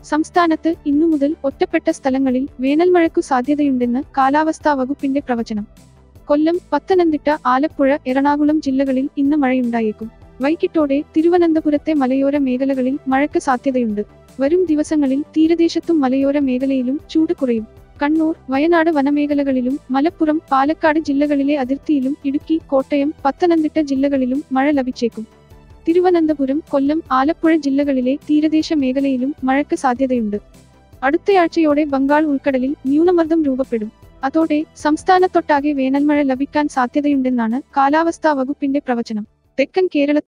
സംസ്ഥാനത്ത് ഇന്നു മുതൽ ഒറ്റപ്പെട്ട സ്ഥലങ്ങളിൽ വേനൽമഴയ്ക്കു സാധ്യതയുണ്ടെന്ന് കാലാവസ്ഥാ വകുപ്പിന്റെ പ്രവചനം കൊല്ലം പത്തനംതിട്ട ആലപ്പുഴ എറണാകുളം ജില്ലകളിൽ ഇന്ന് മഴയുണ്ടായേക്കും വൈകിട്ടോടെ തിരുവനന്തപുരത്തെ മലയോര മേഖലകളിൽ മഴയ്ക്ക് സാധ്യതയുണ്ട് വരും ദിവസങ്ങളിൽ തീരദേശത്തും മലയോര മേഖലയിലും ചൂട് കുറയും കണ്ണൂർ വയനാട് വനമേഖലകളിലും മലപ്പുറം പാലക്കാട് ജില്ലകളിലെ അതിർത്തിയിലും ഇടുക്കി കോട്ടയം പത്തനംതിട്ട ജില്ലകളിലും മഴ ലഭിച്ചേക്കും തിരുവനന്തപുരം കൊല്ലം ആലപ്പുഴ ജില്ലകളിലെ തീരദേശ മേഖലയിലും മഴയ്ക്ക് സാധ്യതയുണ്ട് അടുത്തയാഴ്ചയോടെ ബംഗാൾ ഉൾക്കടലിൽ ന്യൂനമർദ്ദം രൂപപ്പെടും അതോടെ സംസ്ഥാനത്തൊട്ടാകെ വേനൽമഴ ലഭിക്കാൻ സാധ്യതയുണ്ടെന്നാണ് കാലാവസ്ഥാ വകുപ്പിന്റെ പ്രവചനം തെക്കൻ കേരള